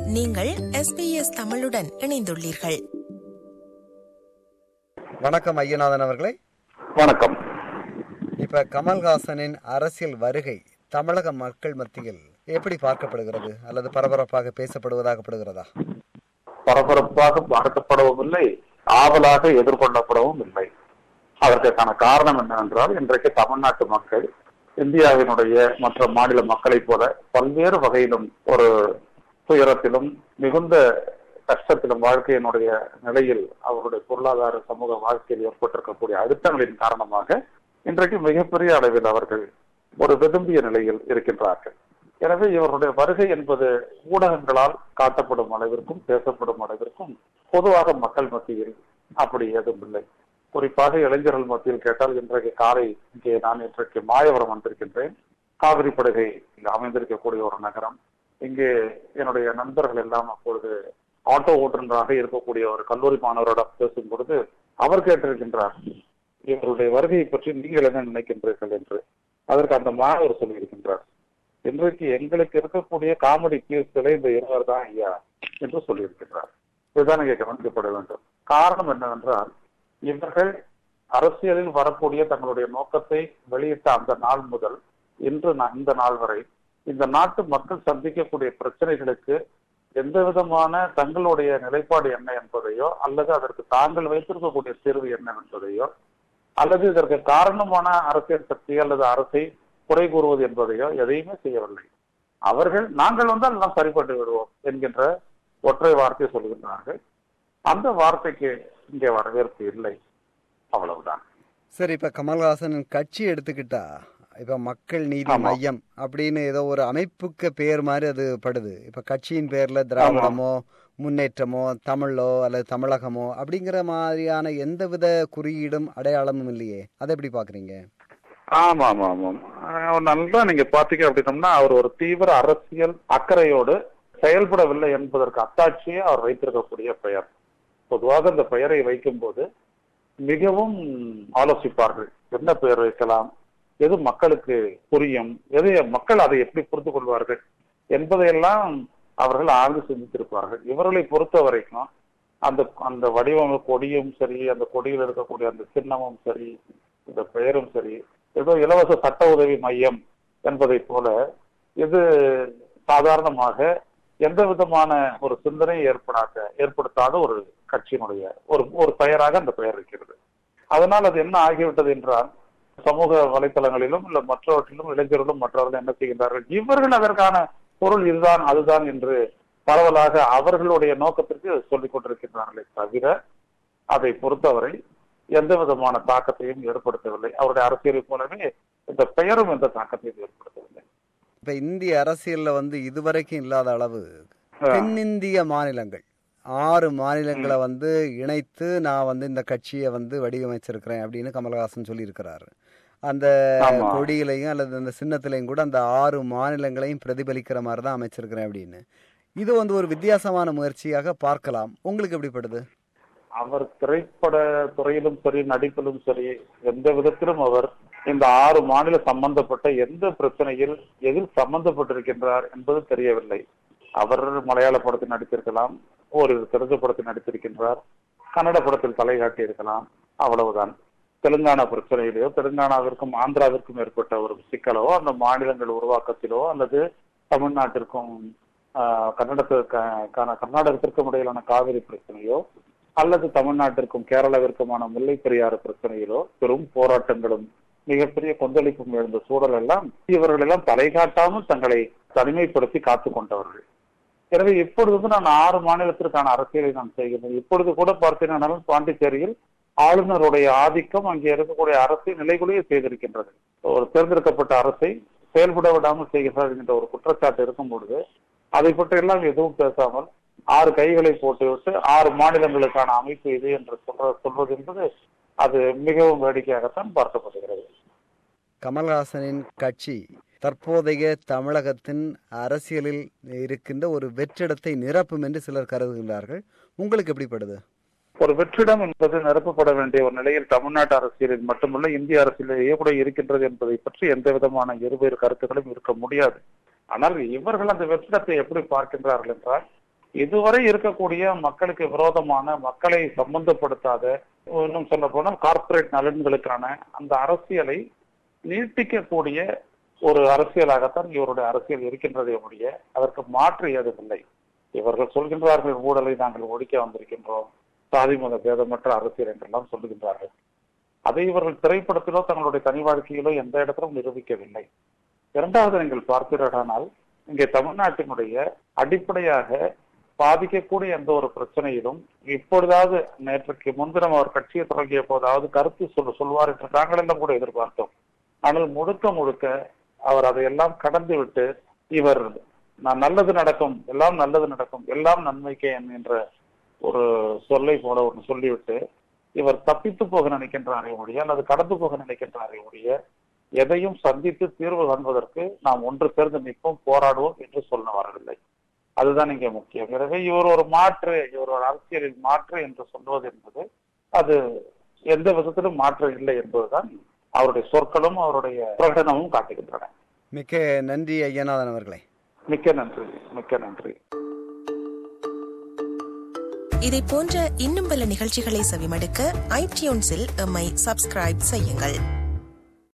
நீங்கள் எஸ்பிஎஸ் தமிழுடன் இணைந்துள்ளீர்கள் வணக்கம் ஐயநாதன் அவர்களே வணக்கம் இப்ப கமல்ஹாசனின் அரசியல் வருகை தமிழக மக்கள் மத்தியில் எப்படி பார்க்கப்படுகிறது அல்லது பரபரப்பாக பேசப்படுவதாகப்படுகிறதா பரபரப்பாக பார்க்கப்படவும் இல்லை ஆவலாக எதிர்கொள்ளப்படவும் இல்லை அதற்கான காரணம் என்னவென்றால் இன்றைக்கு தமிழ்நாட்டு மக்கள் இந்தியாவினுடைய மற்ற மாநில மக்களைப் போல பல்வேறு வகையிலும் ஒரு துயரத்திலும் மிகுந்த கஷ்டத்திலும் வாழ்க்கையினுடைய நிலையில் அவருடைய பொருளாதார சமூக வாழ்க்கையில் ஏற்பட்டிருக்கக்கூடிய அழுத்தங்களின் காரணமாக இன்றைக்கு மிகப்பெரிய அளவில் அவர்கள் ஒரு விரும்பிய நிலையில் இருக்கின்றார்கள் எனவே இவருடைய வருகை என்பது ஊடகங்களால் காட்டப்படும் அளவிற்கும் பேசப்படும் அளவிற்கும் பொதுவாக மக்கள் மத்தியில் அப்படி ஏதும் இல்லை குறிப்பாக இளைஞர்கள் மத்தியில் கேட்டால் இன்றைக்கு காலை இங்கே நான் இன்றைக்கு மாயவரம் வந்திருக்கின்றேன் காவிரி படுகை அமைந்திருக்கக்கூடிய ஒரு நகரம் இங்கே என்னுடைய நண்பர்கள் எல்லாம் அப்பொழுது ஆட்டோ ஓட்டுநராக இருக்கக்கூடிய ஒரு கல்லூரி மாணவரிடம் பேசும் பொழுது அவர் கேட்டிருக்கின்றார் இவருடைய வருகையை பற்றி நீங்கள் என்ன நினைக்கின்றீர்கள் என்று அதற்கு அந்த மாணவர் சொல்லியிருக்கின்றார் இன்றைக்கு எங்களுக்கு இருக்கக்கூடிய காமெடி பீஸ்களை இந்த இருவர் தான் ஐயா என்று சொல்லியிருக்கின்றார் இதுதான் இங்கே கவனிக்கப்பட வேண்டும் காரணம் என்னவென்றால் இவர்கள் அரசியலில் வரக்கூடிய தங்களுடைய நோக்கத்தை வெளியிட்ட அந்த நாள் முதல் இன்று இந்த நாள் வரை இந்த நாட்டு மக்கள் சந்திக்கக்கூடிய பிரச்சனைகளுக்கு எந்த விதமான தங்களுடைய நிலைப்பாடு என்ன என்பதையோ அல்லது அதற்கு தாங்கள் வைத்திருக்கக்கூடிய தீர்வு என்ன என்பதையோ அல்லது இதற்கு காரணமான அரசியல் சக்தி அல்லது அரசை குறை கூறுவது என்பதையோ எதையுமே செய்யவில்லை அவர்கள் நாங்கள் வந்தால் எல்லாம் சரிப்பட்டு விடுவோம் என்கின்ற ஒற்றை வார்த்தை சொல்கின்றார்கள் அந்த வார்த்தைக்கு இங்கே வரவேற்பு இல்லை அவ்வளவுதான் சரி இப்ப கமல்ஹாசனின் கட்சி எடுத்துக்கிட்டா இப்ப மக்கள் நீதி ஆமா. மையம் அப்படின்னு ஏதோ ஒரு அமைப்புக்கு பேர் மாதிரி அது படுது இப்ப கட்சியின் பேர்ல திராவிடமோ முன்னேற்றமோ தமிழோ அல்லது தமிழகமோ அப்படிங்கிற மாதிரியான எந்தவித குறியீடும் அடையாளமும் இல்லையே அதை எப்படி பாக்குறீங்க ஆமா ஆமா ஆமாம் ஆஹ் நல்லா நீங்க பாத்தீங்க அப்படின்னம்னா அவர் ஒரு தீவிர அரசியல் அக்கறையோடு செயல்படவில்லை என்பதற்கு அத்தாட்சியே அவர் வைத்திருக்கக்கூடிய பெயர் பொதுவாக இந்த பெயரை வைக்கும் போது மிகவும் ஆலோசிப்பார்கள் என்ன பெயர் வைக்கலாம் எது மக்களுக்கு புரியும் எது மக்கள் அதை எப்படி புரிந்து கொள்வார்கள் என்பதையெல்லாம் அவர்கள் ஆழ்ந்து சிந்தித்திருப்பார்கள் இவர்களை பொறுத்த வரைக்கும் அந்த அந்த வடிவமை கொடியும் சரி அந்த கொடியில் இருக்கக்கூடிய அந்த சின்னமும் சரி இந்த பெயரும் சரி ஏதோ இலவச சட்ட உதவி மையம் என்பதை போல இது சாதாரணமாக எந்த விதமான ஒரு சிந்தனை ஏற்படாத ஏற்படுத்தாத ஒரு கட்சியினுடைய ஒரு ஒரு பெயராக அந்த பெயர் இருக்கிறது அதனால் அது என்ன ஆகிவிட்டது என்றால் சமூக வலைத்தளங்களிலும் இல்ல மற்றவற்றிலும் இளைஞர்களும் மற்றவர்களும் என்ன செய்கின்றார்கள் இவர்கள் அதற்கான பொருள் இதுதான் அதுதான் என்று பரவலாக அவர்களுடைய நோக்கத்திற்கு சொல்லிக் கொண்டிருக்கின்றார்களே தவிர அதை பொறுத்தவரை எந்த விதமான தாக்கத்தையும் ஏற்படுத்தவில்லை அவருடைய அரசியலை போலவே இந்த பெயரும் எந்த தாக்கத்தையும் ஏற்படுத்தவில்லை இப்ப இந்திய அரசியல்ல வந்து இதுவரைக்கும் இல்லாத அளவு தென்னிந்திய மாநிலங்கள் ஆறு மாநிலங்களை வந்து இணைத்து நான் வந்து இந்த கட்சியை வந்து வடிவமைச்சிருக்கிறேன் அப்படின்னு கமலஹாசன் சொல்லியிருக்கிறாரு அந்த ஆமா. கொடியிலையும் அல்லது அந்த சின்னத்திலையும் கூட அந்த ஆறு மாநிலங்களையும் பிரதிபலிக்கிற மாதிரி தான் அமைச்சிருக்கிறேன் அப்படின்னு இது வந்து ஒரு வித்தியாசமான முயற்சியாக பார்க்கலாம் உங்களுக்கு எப்படிப்படுது அவர் திரைப்பட துறையிலும் சரி நடிப்பிலும் சரி எந்த விதத்திலும் அவர் இந்த ஆறு மாநில சம்பந்தப்பட்ட எந்த பிரச்சனையில் எதில் சம்பந்தப்பட்டிருக்கின்றார் என்பது தெரியவில்லை அவர் மலையாள படத்தில் நடித்திருக்கலாம் ஒரு தெலுங்கு படத்தில் நடித்திருக்கின்றார் கன்னட படத்தில் தலை காட்டியிருக்கலாம் அவ்வளவுதான் தெலுங்கானா பிரச்சனையிலேயோ தெலுங்கானாவிற்கும் ஆந்திராவிற்கும் ஏற்பட்ட ஒரு சிக்கலோ அந்த மாநிலங்கள் உருவாக்கத்திலோ அல்லது தமிழ்நாட்டிற்கும் ஆஹ், கன்னடத்திற்கு க- கர்நாடகத்திற்கும் இடையிலான காவிரி பிரச்சனையோ அல்லது தமிழ்நாட்டிற்கும் கேரளாவிற்குமான முல்லை பெரியாறு பிரச்சனையிலோ பெரும் போராட்டங்களும் மிகப்பெரிய கொந்தளிப்பும் எழுந்த சூழல் எல்லாம் இவர்கள் எல்லாம் தலை காட்டாமல் தங்களை தனிமைப்படுத்தி காத்து கொண்டவர்கள் எனவே இப்பொழுது நான் ஆறு மாநிலத்திற்கான அரசியலை நான் செய்கிறேன் இப்பொழுது கூட பார்த்தீங்கன்னா பாண்டிச்சேரியில் ஆளுநருடைய ஆதிக்கம் அங்கே இருக்கக்கூடிய அரசை நிலைகுலைய செய்திருக்கின்றது ஒரு தேர்ந்தெடுக்கப்பட்ட அரசை செயல்பட விடாமல் செய்கிறார் என்கின்ற ஒரு குற்றச்சாட்டு இருக்கும் பொழுது அதை பற்றி எல்லாம் எதுவும் பேசாமல் ஆறு கைகளை போட்டுவிட்டு ஆறு மாநிலங்களுக்கான அமைப்பு இது என்று சொல்ற சொல்வது என்பது அது மிகவும் வேடிக்கையாகத்தான் பார்க்கப்படுகிறது கமல்ஹாசனின் கட்சி தற்போதைய தமிழகத்தின் அரசியலில் இருக்கின்ற ஒரு வெற்றிடத்தை நிரப்பும் என்று சிலர் கருதுகின்றார்கள் உங்களுக்கு எப்படிப்படுது ஒரு வெற்றிடம் என்பது நிரப்பப்பட வேண்டிய ஒரு நிலையில் தமிழ்நாட்டு அரசியலில் மட்டுமல்ல இந்திய அரசியலிலேயே கூட இருக்கின்றது என்பதை பற்றி எந்த விதமான இருவேறு கருத்துக்களும் இருக்க முடியாது ஆனால் இவர்கள் அந்த வெற்றிடத்தை எப்படி பார்க்கின்றார்கள் என்றால் இதுவரை இருக்கக்கூடிய மக்களுக்கு விரோதமான மக்களை சம்பந்தப்படுத்தாத இன்னும் சொல்ல போனால் கார்ப்பரேட் நலன்களுக்கான அந்த அரசியலை நீட்டிக்கக்கூடிய ஒரு அரசியலாகத்தான் இவருடைய அரசியல் இருக்கின்றதே ஒழிய அதற்கு மாற்று ஏதுமில்லை இவர்கள் சொல்கின்றார்கள் ஊழலை நாங்கள் ஒழிக்க வந்திருக்கின்றோம் சாதி மத பேதமற்ற அரசியல் என்றெல்லாம் சொல்லுகின்றார்கள் அதை இவர்கள் திரைப்படத்திலோ தங்களுடைய தனி வாழ்க்கையிலோ எந்த இடத்திலும் நிரூபிக்கவில்லை இரண்டாவது நீங்கள் பார்த்தீர்களானால் இங்கே தமிழ்நாட்டினுடைய அடிப்படையாக பாதிக்கக்கூடிய எந்த ஒரு பிரச்சனையிலும் இப்பொழுதாவது நேற்றுக்கு முன்தினம் அவர் கட்சியை தொடங்கிய போதாவது கருத்து சொல் சொல்வார் என்று நாங்கள் எல்லாம் கூட எதிர்பார்த்தோம் ஆனால் முழுக்க முழுக்க அவர் அதையெல்லாம் கடந்து விட்டு இவர் நான் நல்லது நடக்கும் எல்லாம் நல்லது நடக்கும் எல்லாம் நன்மைக்கே என்ற ஒரு சொல்லை போல ஒன்று சொல்லிவிட்டு இவர் தப்பித்து போக நினைக்கின்றாரே ஒழிய அல்லது கடந்து போக நினைக்கின்றாரே ஒழிய எதையும் சந்தித்து தீர்வு காண்பதற்கு நாம் ஒன்று சேர்ந்து நிற்போம் போராடுவோம் என்று சொல்ல வரவில்லை அதுதான் இங்கே முக்கியம் எனவே இவர் ஒரு மாற்று இவர் ஒரு அரசியலில் மாற்று என்று சொல்வது என்பது அது எந்த விதத்திலும் மாற்று இல்லை என்பதுதான் அவருடைய சொற்களும் அவருடைய பிரகடனமும் காட்டுகின்றன மிக்க நன்றி ஐயநாதன் அவர்களே மிக்க நன்றி மிக்க நன்றி இதை போன்ற இன்னும் பல நிகழ்ச்சிகளை செவிமடுக்க ஐடியூன்ஸில் எம்மை சப்ஸ்கிரைப் செய்யுங்கள்